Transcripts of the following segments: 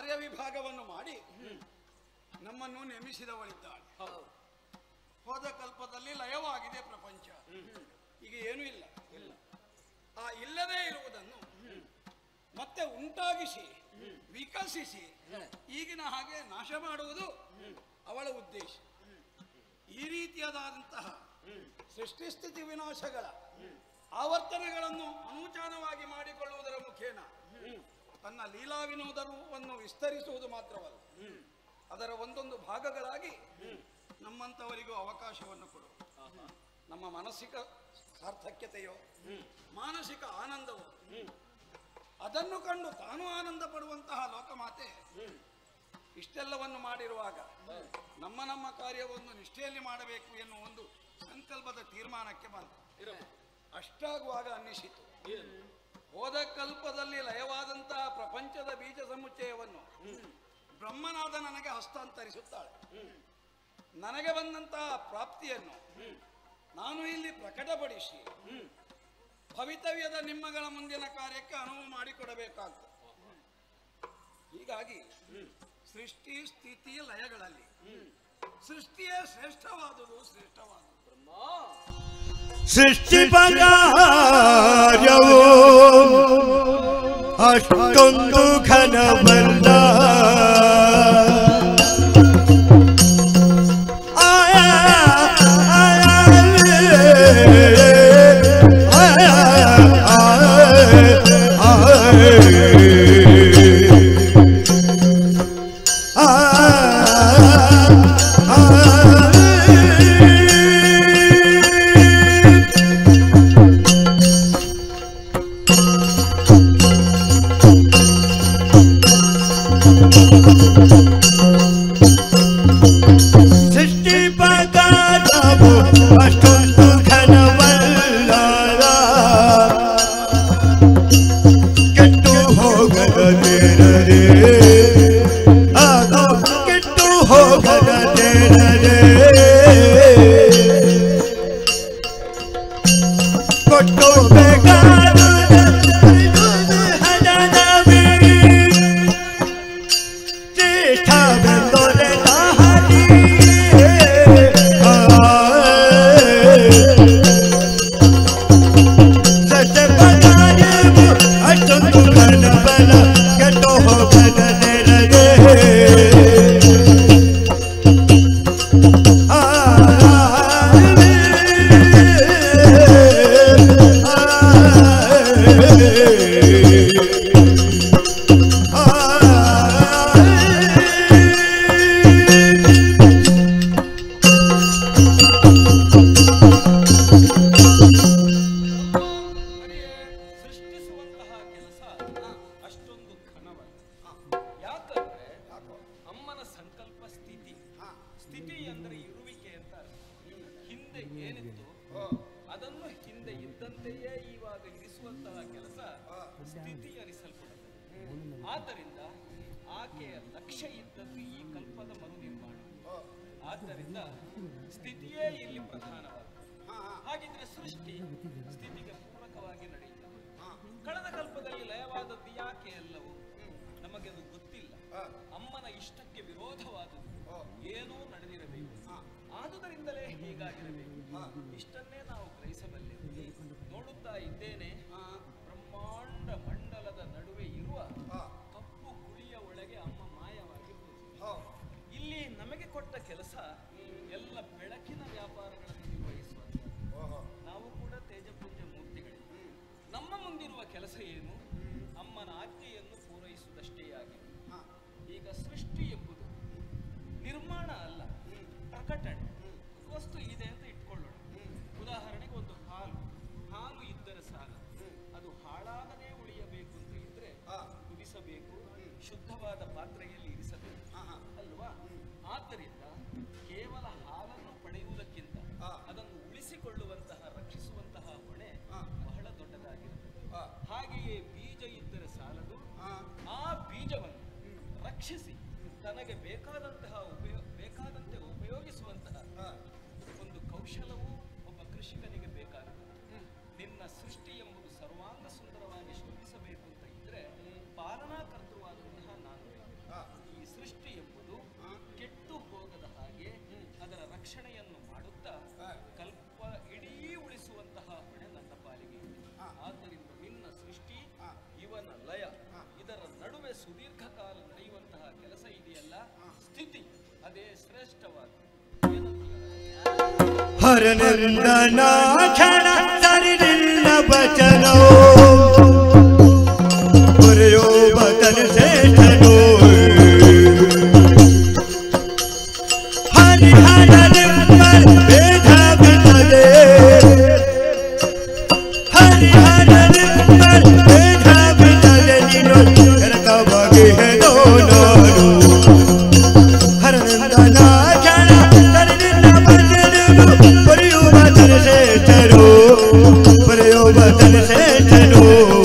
ಕಾರ್ಯವಿಭಾಗವನ್ನು ಮಾಡಿ ನಮ್ಮನ್ನು ನೇಮಿಸಿದವಳಿದ್ದಾಳೆ ಹೋದ ಕಲ್ಪದಲ್ಲಿ ಲಯವಾಗಿದೆ ಪ್ರಪಂಚ ಈಗ ಏನೂ ಇಲ್ಲ ಆ ಇಲ್ಲದೇ ಇರುವುದನ್ನು ಮತ್ತೆ ಉಂಟಾಗಿಸಿ ವಿಕಸಿಸಿ ಈಗಿನ ಹಾಗೆ ನಾಶ ಮಾಡುವುದು ಅವಳ ಉದ್ದೇಶ ಈ ರೀತಿಯಾದಂತಹ ಸೃಷ್ಟಿಸ್ಥಿತಿ ವಿನಾಶಗಳ ಆವರ್ತನಗಳನ್ನು ಅನುಚಾನವಾಗಿ ಮಾಡಿಕೊಳ್ಳುವುದರ ಮುಖೇನ ತನ್ನ ಲೀಲಾ ವಿನೋದವನ್ನು ವಿಸ್ತರಿಸುವುದು ಮಾತ್ರವಲ್ಲ ಅದರ ಒಂದೊಂದು ಭಾಗಗಳಾಗಿ ನಮ್ಮಂಥವರಿಗೂ ಅವಕಾಶವನ್ನು ಕೊಡು ನಮ್ಮ ಮಾನಸಿಕ ಸಾರ್ಥಕ್ಯತೆಯೋ ಮಾನಸಿಕ ಆನಂದವೋ ಅದನ್ನು ಕಂಡು ತಾನು ಆನಂದ ಪಡುವಂತಹ ಲೋಕಮಾತೆ ಇಷ್ಟೆಲ್ಲವನ್ನು ಮಾಡಿರುವಾಗ ನಮ್ಮ ನಮ್ಮ ಕಾರ್ಯವನ್ನು ನಿಷ್ಠೆಯಲ್ಲಿ ಮಾಡಬೇಕು ಎನ್ನುವ ಒಂದು ಸಂಕಲ್ಪದ ತೀರ್ಮಾನಕ್ಕೆ ಬಂತು ಅಷ್ಟಾಗುವಾಗ ಅನ್ನಿಸಿತು ಹೋದ ಕಲ್ಪದಲ್ಲಿ ಲಯವಾದಂತಹ ಪ್ರಪಂಚದ ಬೀಜ ಸಮುಚ್ಚಯವನ್ನು ಬ್ರಹ್ಮನಾದ ನನಗೆ ಹಸ್ತಾಂತರಿಸುತ್ತಾಳೆ ನನಗೆ ಬಂದಂತಹ ಪ್ರಾಪ್ತಿಯನ್ನು ನಾನು ಇಲ್ಲಿ ಪ್ರಕಟಪಡಿಸಿ ಭವಿತವ್ಯದ ನಿಮ್ಮಗಳ ಮುಂದಿನ ಕಾರ್ಯಕ್ಕೆ ಅನುವು ಮಾಡಿಕೊಡಬೇಕಾಗ್ತದೆ ಹೀಗಾಗಿ ಸೃಷ್ಟಿ ಸ್ಥಿತಿ ಲಯಗಳಲ್ಲಿ ಸೃಷ್ಟಿಯೇ ಶ್ರೇಷ್ಠವಾದುದು ಶ್ರೇಷ್ಠವಾದುದು ಸೃಷ್ಟಿ ಕಾರ್ಯವು ಅಷ್ಟೊಂದು ಘನವಲ್ಲ ಆಯ, ಆಯ, ಆಯ, ಸೃಷ್ಟಿ ಪ್ರಕಾರವು ಅಷ್ಟೊಂದು ಘನವಲ್ಲ ಕೆಟ್ಟು ಹೋಗದೇರದೆ ಅದು ಕೆಟ್ಟು ಹೋಗದೇರದೆ ಕೊಟ್ಟು ಬೇಕಾದ ಹಣನವೇ ಅರಿಯೇ, ಸೃಷ್ಟಿಸುವಂತಹ ಕೆಲಸ ಅಷ್ಟೊಂದು ಘನವಲ್ಲ ಯಾಕಂದ್ರೆ ಅಮ್ಮನ ಸಂಕಲ್ಪ ಸ್ಥಿತಿ ಸ್ಥಿತಿ ಅಂದ್ರೆ ಇರುವಿಕೆ ಅಂತ ಅರ್ಥ. ಹಿಂದೆ ಏನಿತ್ತು ಅದನ್ನು ಹಿಂದೆ ಇದ್ದಂತೆಯೇ ಇವಾಗ ಇರಿಸುವಂತಹ ಕೆಲಸ ಸ್ಥಿತಿ ಅನಿಸಲ್ಪಡುತ್ತದೆ ಆದ್ದರಿಂದ ಆಕೆಯ ಲಕ್ಷ್ಯ ಇದ್ದದ್ದು ಈ ಕಲ್ಪದ ಮರು ನಿರ್ಮಾಣ ಆದ್ದರಿಂದ ಸ್ಥಿತಿಯೇ ಇಲ್ಲಿ ಪ್ರಧಾನವಾದ ಹಾಗಿದ್ರೆ ಸೃಷ್ಟಿ ಸ್ಥಿತಿಗೆ ಪೂರಕವಾಗಿ ನಡೆಯುತ್ತದೆ ಕಳೆದ ಕಲ್ಪದಲ್ಲಿ ಲಯವಾದದ್ದು ಯಾಕೆ ಎಲ್ಲವೂ ನಮಗೆ ಅದು ಗೊತ್ತಿಲ್ಲ ಅಮ್ಮನ ಇಷ್ಟಕ್ಕೆ ವಿರೋಧವಾದದ್ದು ಏನೋ ನಡೆದಿರಬೇಕು ಆದುದರಿಂದಲೇ ಹೀಗಾಗಿರಬೇಕು ಇಷ್ಟನ್ನೇ ನಾವು ಗ್ರಹಿಸಬಲ್ಲೆವು ನೋಡುತ್ತಾ ಇದ್ದೇನೆ ಬ್ರಹ್ಮಾಂಡ ಮಂಡಲದ ನಡುವೆ ಇರುವ ಕಪ್ಪು ಗುಳಿಯ ಒಳಗೆ ಅಮ್ಮ ಮಾಯವಾಗಿ ಹೋದಳು. ಇಲ್ಲಿ ನಮಗೆ ಕೊಟ್ಟ ಕೆಲಸ ಎಲ್ಲ ಬೆಳಕಿನ ವ್ಯಾಪಾರಗಳನ್ನು ನಿರ್ವಹಿಸುವಂಥದ್ದು ನಾವು ಕೂಡ ತೇಜಪುಂಜ ಮೂರ್ತಿಗಳೇ ನಮ್ಮ ಮುಂದಿರುವ ಕೆಲಸ ಏನು ಅಮ್ಮನ ಆಜ್ಞೆಯನ್ನು ಪೂರೈಸುವುದಷ್ಟೇ ಆಗಿದೆ ಈಗ ಸೃಷ್ಟಿ ಎಂಬುದು ನಿರ್ಮಾಣ ಅಲ್ಲ ಪ್ರಕಟಣೆ ವಸ್ತು ಇದೆ ಅಂತ ಇಟ್ಕೊಳ್ಳೋಣ ಉದಾಹರಣೆಗೆ ಒಂದು ಹಾಲು ಹಾಲು ಇದ್ದರೆ ಸಾಲ ಅದು ಹಾಳಾಗದೇ ಉಳಿಯಬೇಕು ಅಂತ ಇದ್ರೆ ಕುದಿಸಬೇಕು ಶುದ್ಧವಾದ ಪಾತ್ರೆಯಲ್ಲಿ ಇರಿಸಬೇಕು ಅಲ್ವಾ ಆದ್ದರಿಂದ ಕೇವಲ ಹಾಲನ್ನು ಪಡೆಯುವುದಕ್ಕಿಂತ ಅದನ್ನು ಉಳಿಸಿಕೊಳ್ಳುವಂತಹ ರಕ್ಷಿಸುವಂತಹ ಹೊಣೆ ಬಹಳ ದೊಡ್ಡದಾಗಿರುತ್ತದೆ ಹಾಗೆಯೇ ಬೀಜ ಇದ್ದರೆ ಸಾಲದು ಆ ಬೀಜವನ್ನು ರಕ್ಷಿಸಿ ತನಗೆ ಬೇಕಾದಂತಹ ಉಪಯೋ ಬೇಕಾದಂತೆ ಉಪಯೋಗಿಸುವಂತಹ ಒಂದು ಕೌಶಲವು ಒಬ್ಬ ಕೃಷಿಕನಿಗೆ ಬೇಕಾಗುತ್ತದೆ ನಿನ್ನ ಸೃಷ್ಟಿ ಎಂಬುದು ಸರ್ವಾಂಗ ಸುಂದರವಾಗಿ ಶೋಭಿಸಬೇಕು ಅಂತ ಇದ್ರೆ ಪಾಲನಾ ಕರ್ತೃವಾದಂತಹ ನಾನು ಬೇಕು. ಸ್ಥಿತಿ ಅದೇ ಶ್ರೇಷ್ಠವಾದ ಏನಂತೀಯ? ಹರನಂದನ ಕ್ಷಣ ಸರಿದಿಲ್ಲ ವಚನೋ ಬರೆಯೋ ಬದನ ಶ್ರೇಷ್ಠನೋ ಹರಿಹರ ನಿರ್ಮಲ ಭೇದ ಬಿಡದೆ ಹರಿಹರ ನಿರ್ಮಲ ಭೇದ ಬಿಡದೆ ನೀನು ಕರಕವಾಗಿ ಹೇಳೋ ನಾನು ಹರನಂದನ ಕ್ಷಣ ಸರಿದಿಲ್ಲ ವಚನನು ಬರೆಯುವ ತನ ಶ್ರೇಷ್ಠನು ಬರೆಯುವ ತನ ಶ್ರೇಷ್ಠನು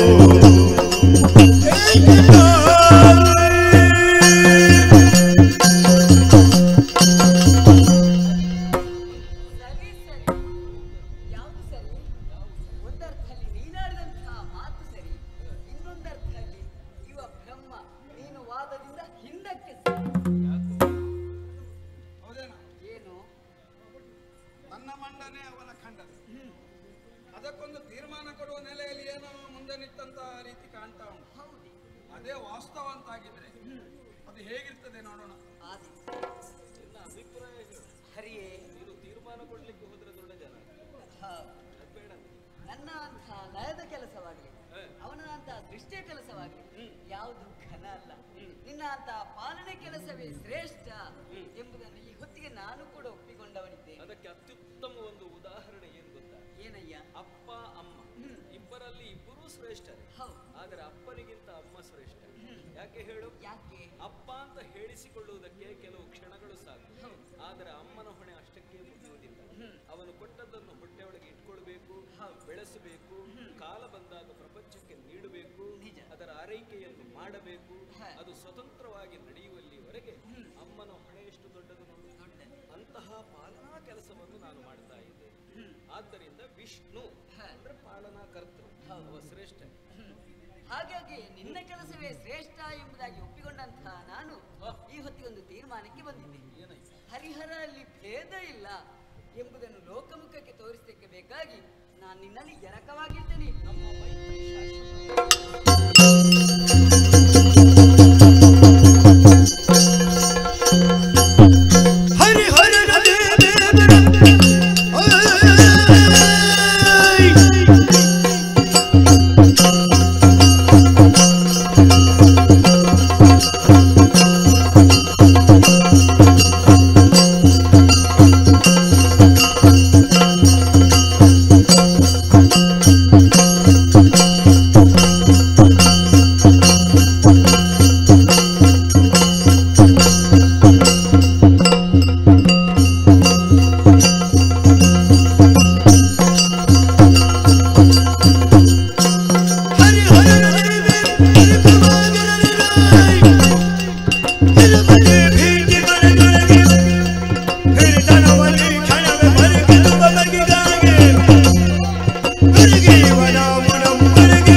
ಸರಿ ಸರಿ ಯಾವುದು ಸರಿ ಒಂದರ್ಥದಲ್ಲಿ ನೀನಾಡಿದಂತಹ ಮಾತು ಸರಿ ಇನ್ನೊಂದರ್ಥದಲ್ಲಿ ಇವ ಬ್ರಹ್ಮ ನೀನು ವಾದದಿಂದ ಹಿಂದಕ್ಕೆ ಸರಿ. ಹೌದೇನಾ ಏನು ನನ್ನ ಮಂಡನೆ ಅವನ ಖಂಡನೆ ಅದಕ್ಕೊಂದು ತೀರ್ಮಾನ ಕೊಡುವ ನೆಲೆಯಲ್ಲಿ ಏನೋ ಮುಂದೆ ನಿಂತಹ ರೀತಿ ಕಾಣ್ತಾ ಉಂಟು ಹೌದು ಅದೇ ವಾಸ್ತವ ಅಂತಾಗಿದ್ರೆ ಅದು ಹೇಗಿರ್ತದೆ ನೋಡೋಣ ಆದಿ ನಿನ್ನ ಅಭಿಪ್ರಾಯ ಹೇಳು ಹರಿಯೇ ನೀನು ತೀರ್ಮಾನ ಕೊಡ್ಲಿಕ್ಕೆ ಹೋದ್ರೆ ದೊಡ್ಡ ಜನ ಹ, ಅದ್ ಬೇಡ ಅಂತ. ನನ್ನ ಅಂತಹ ಲಯದ ಕೆಲಸವಾಗಲಿ ಹ. ಅವನ ಅಂತಹ ದೃಷ್ಟಿಯ ಕೆಲಸವಾಗಲಿ ಯಾವುದು ಘನ ಅಲ್ಲ ನಿನ್ನ ಅಂತಹ ಪಾಲನೆ ಕೆಲಸವೇ ಶ್ರೇಷ್ಠ ಎಂಬುದನ್ನು ಈ ಹೊತ್ತಿಗೆ ನಾನು ಕೂಡ ಒಪ್ಪಿಕೊಂಡವನಿದ್ದೇನೆ ಅದಕ್ಕೆ ಅತ್ಯುತ್ತಮ ಒಂದು ಉದಾಹರಣೆ ಏನು ಗೊತ್ತಾ ಏನಯ್ಯ ಅಪ್ಪ ಅಮ್ಮ ಇಬ್ಬರಲ್ಲಿ ಇಬ್ಬರೂ ಶ್ರೇಷ್ಠರೇ ಹೌದು ಆದರೆ ಅಪ್ಪನಿಗಿಂತ ಅಮ್ಮ ಶ್ರೇಷ್ಠ ಯಾಕೆ ಹೇಳು ಯಾಕೆ ಅಪ್ಪ ಅಂತ ಹೇಳಿಸಿಕೊಳ್ಳುವುದಕ್ಕೆ ಕೆಲವು ಕ್ಷಣಗಳು ಸಾಕು ಆದರೆ ಅಮ್ಮನ ಹೊಣೆ ಅಷ್ಟಕ್ಕೆ ಮುಗಿಯುವುದಿಲ್ಲ ಅವನು ಕೊಟ್ಟದ್ದನ್ನು ಹೊಟ್ಟೆಯೊಳಗೆ ಇಟ್ಕೊಳ್ಬೇಕು ಬೆಳೆಸಬೇಕು ಕಾಲ ಬಂದಾಗ ಪ್ರಪಂಚಕ್ಕೆ ನೀಡಬೇಕು ನಿಜ. ಅದರ ಆರೈಕೆಯನ್ನು ಮಾಡಬೇಕು ಹ. ಅದು ಸ್ವತಂತ್ರವಾಗಿ ನಡೆಯುವಲ್ಲಿವರೆಗೆ ಅಮ್ಮನ ಹೊಣೆ ಎಷ್ಟು ದೊಡ್ಡದು ನೋಡು ದೊಡ್ಡದು. ಅಂತಹ ಪಾಲನಾ ಕೆಲಸವನ್ನು ನಾನು ಮಾಡ್ತಾ ಇದ್ದೇನೆ ಆದ್ದರಿಂದ ವಿಷ್ಣು ಹ. ಅಂದ್ರೆ ಪಾಲನಾ ಕರ್ತೃ ಅವ ಶ್ರೇಷ್ಠ ಹಾಗಾಗಿ ನಿನ್ನ ಕೆಲಸವೇ ಶ್ರೇಷ್ಠ ಎಂಬುದಾಗಿ ಒಪ್ಪಿಕೊಂಡಂತಹ ನಾನು ಈ ಹೊತ್ತಿಗೊಂದು ತೀರ್ಮಾನಕ್ಕೆ ಬಂದಿದ್ದೆ ಏನಾಯ್ತು ಹರಿಹರ ಅಲ್ಲಿ ಭೇದ ಇಲ್ಲ ಎಂಬುದನ್ನು ಲೋಕಮುಖಕ್ಕೆ ತೋರಿಸಲಿಕ್ಕೆ ಬೇಕಾಗಿ ನಾನು ನಿನ್ನಲ್ಲಿ ಎರಕವಾಗಿರ್ತೇನೆ ನಮ್ಮ ಮೈತ್ರಿ ಶಾಶ್ವತ ಹರಿಹರನ ದೇವೇಂದ್ರ ಐ ಹರಿಹರನ ದೇವೇಂದ್ರ ಮಗನೈ ಹಿರಮನೆ ಭೀತಿ ಮನದೊಳಗೆ ಹಿರಿತನವಲ್ಲಿ ಕ್ಷಣವೇ ಮರುಗಿರುವ ಬಗೆಗಾಗಿ ಹುಡುಗಿಯವನ ಮುನಮ್ಮನಿಗೆ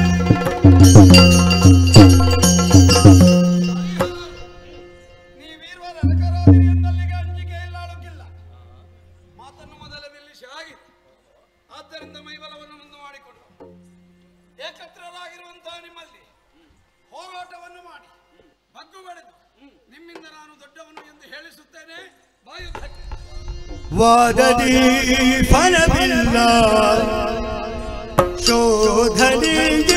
ನೀವೀರ್ವರ ಅನಕರಾದಿರಿ ಎಂದಲ್ಲಿಗೆ ಅಂಜಿಕೆ ಇಲ್ಲ ಅಳುಕಿಲ್ಲ ಮಾತನ್ನು ಮೊದಲೇ ನಿಲ್ಲಿಸಿ ಆಗಿದೆ ಆದ್ದರಿಂದ ಮೈಬಲವನ್ನು ಮುಂದೆ ಮಾಡಿಕೊಂಡು ಏಕತ್ರರಾಗಿರುವಂತಹ ನಿಮ್ಮಲ್ಲಿ ಹೋರಾಟವನ್ನು ಮಾಡಿ ಬಗ್ಗು ಬಡೆದು ನಿಮ್ಮಿಂದ ನಾನು ದೊಡ್ಡವನು ಎಂದು ಹೇಳಿಸುತ್ತೇನೆ ಬಾಯುಧಕ್ಕೆ ವಾದದಿ ಫಲವಿಲ್ಲ ಶೋಧನೆಗೆ